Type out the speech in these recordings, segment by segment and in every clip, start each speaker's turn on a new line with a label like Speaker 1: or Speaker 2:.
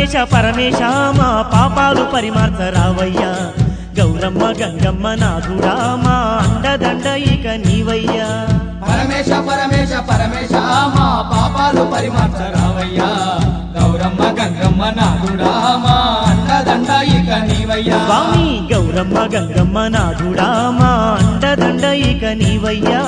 Speaker 1: పరమేశ పరమేశ మా పాపాలు పరిమార్చ రావయ్యా గౌరమ్మ గంగమ్మ నాథుడా మా అండదండ ఇక నీవయ్యా
Speaker 2: పరమేశ పరమేశ పరమేశ మా పాపాలు పరిమార్చ రావయ్యా గౌరమ్మ గంగమ్మ నాదుడా మా అండదండ ఇక నీవయ్యా
Speaker 1: స్వామి గౌరమ్మ గంగమ్మ నాథుడా మా అండదండ ఇక నీవయ్యా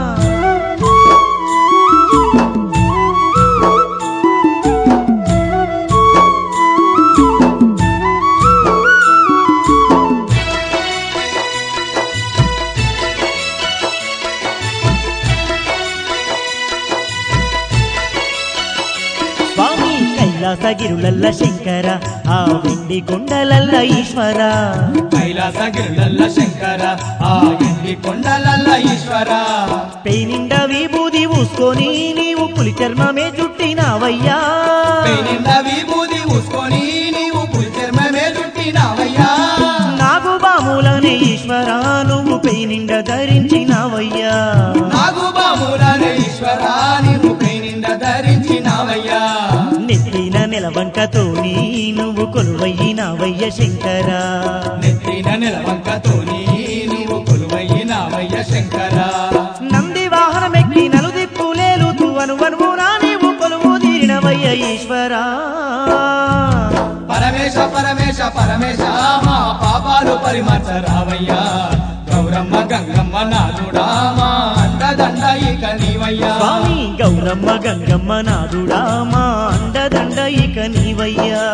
Speaker 1: స్వామి కైలాసగిరులల్ల శంకర ఆ వెండి కొండలల్ల ఈశ్వర
Speaker 2: కైలాస గిరులల్ల శంకర ఆ ఎండి కొండలల్ల ఈశ్వర
Speaker 1: పెయినిండ విభూది పూసుకొని నీవు పులి చర్మమే చుట్టినావయ్యా
Speaker 2: పెయినింద విభూది ఊసుకొని నీవు పులి చర్మమే చుట్టినావయ్యా
Speaker 1: నాగు బాములనే ఈశ్వర నువ్వు పెయినిండ ధరించినావయ్యా
Speaker 2: నాగు బాములనే ఈశ్వర నీవు పెయినింద ధరించినావయ్యా
Speaker 1: నెత్తిన నిలవంకతోని నువ్వు కొలువయ్యినావయ్య శంకర
Speaker 2: నెత్తిన నిలవంకతోని నీవు కొలువయ్యినావయ్య శంకర
Speaker 1: నంది వాహనమెక్కి నలుదిప్పులేలుతూ అనువనువునా నీవు కొలువు తీరినవయ్య ఈశ్వరా
Speaker 2: పరమేశ పరమేశ పరమేశ మా పాపాలు పరిమర్చ రావయ్యా గౌరమ్మ గంగమ్మ నాదుడా మా అండదండ ఇక నీవయ్యా
Speaker 1: స్వామి గౌరమ్మ గంగమ్మ నాదుడా మా అండదండ ఇక నీవయ్యా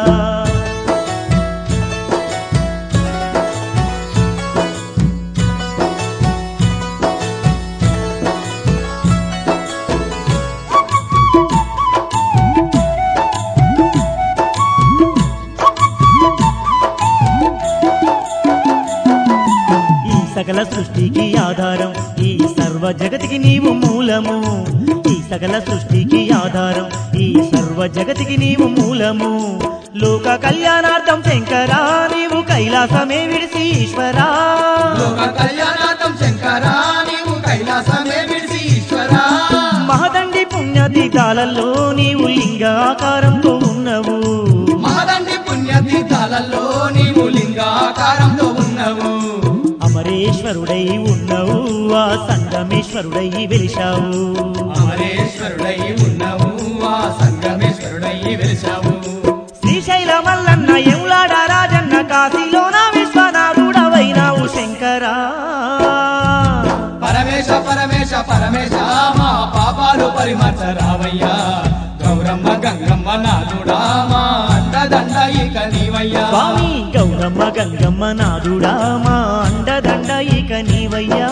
Speaker 1: ఈ సకల సృష్టికి ఆధారం ఈ సర్వ జగతికి నీవు మూలము ఈ సకల సృష్టికి ఆధారం ఈ సర్వ జగతికి నీవు మూలము లోక కళ్యాణార్థం శంకరా నీవు కైలాసమే విడిసి ఈశ్వరా
Speaker 2: లోక కళ్యాణార్థం శంకర నీవు కైలాసమే విడిసి ఈశ్వర
Speaker 1: మహదండి పుణ్యతీతాలలో నీవు లింగాకారంతో ఉన్నవు
Speaker 2: మహదండి పుణ్యతీర్థాలలో నీవు లింగాకారంతో ఉన్నవు
Speaker 1: అమరేశ్వరుడై ఉన్నవు ఆ సంగమేశ్వరుడై వెలిశావు
Speaker 2: అమరేశ్వరుడై ఉన్నవు ఆ సంగమేశ్వరుడై వెలిసావు
Speaker 1: శ్రీశైల మల్లన్న ఎములాడ రాజన్న కాశీలోన విశ్వనాథుడవైనావు శంకరా
Speaker 2: పరమేశ పరమేశ పరమేశ మా పాపాలు పరిమర్చ రావయ్యా గౌరమ్మ గంగమ్మ నాదుడా మా అండదండ ఇక నీవయ్యా
Speaker 1: స్వామి గౌరమ్మ గంగమ్మ నాదుడా మా అండదండ ఇక నీవయ్యా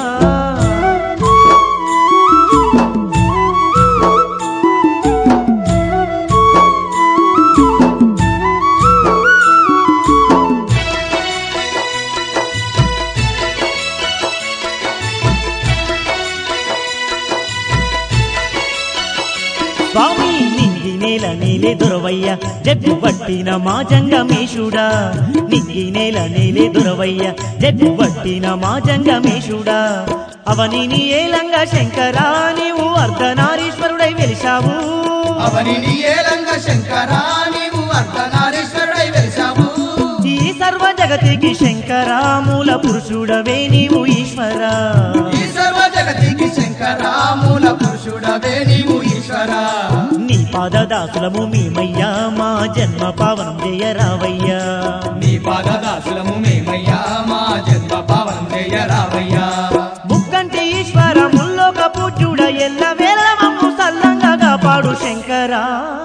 Speaker 1: స్వామి నింగి నేల నేలే దొరవయ్య జగ్గు పట్టిన మా జంగమేశుడా నింగి నేల నేలే దొరవయ్య జగ్గు పట్టిన మా జంగమేశుడా అవని నీ ఏలంగా శంకరా నీవు అర్ధనారీశ్వరుడై వెలిశావు
Speaker 2: అవని నీ ఏలంగ శంకరా నీవు అర్ధనారీశ్వరుడై వెలిసావు
Speaker 1: ఈ సర్వ జగతికి శంకరా మూల పురుషుడవే నీవు ఈశ్వరా
Speaker 2: ఈ సర్వ జగతికి శంకరా మూల పురుషుడవే నీవు ఈశ్వరా
Speaker 1: నీ పాదదాసులము మేమయ్యా మా జన్మ పావనం జయరావయ్యా
Speaker 2: నీ పాదదాసులము మేమయ్యా మా జన్మ పావనం జయరావయ్యా
Speaker 1: ముక్కంటి ఈశ్వర ముల్లోక పూజ్యుడ ఎల్ల వేళ మమ్ము సల్లంగా కాపాడు శంకరా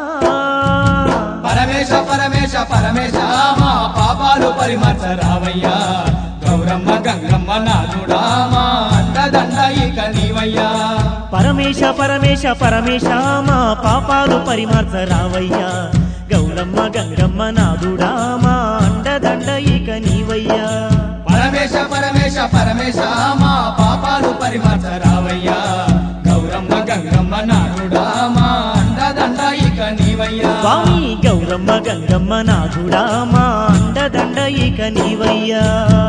Speaker 2: పరమేశ పరమేశ పరమేశ మా పాపాలు పరిమర్చ రావయ్యా గౌరమ్మ గంగమ్మ నాదుడా మా అండదండ ఇక నీవయ్యా
Speaker 1: పరమేశ పరమేశ పరమేశ మా పాపాలు పరిమార్చ రావయ్యా గౌరమ్మ గంగమ్మ నాదుడా మా అండదండ ఇక నీవయ్యా
Speaker 2: పరమేశ పరమేశ పరమేశ మా పాపాలు పరిమర్చ రావయ్యా గౌరమ్మ గంగమ్మ నాదుడా మా అండదండ ఇక నీవయ్యా
Speaker 1: స్వామి గౌరమ్మ గంగమ్మ నాథుడా మా అండదండ ఇక నీవయ్యా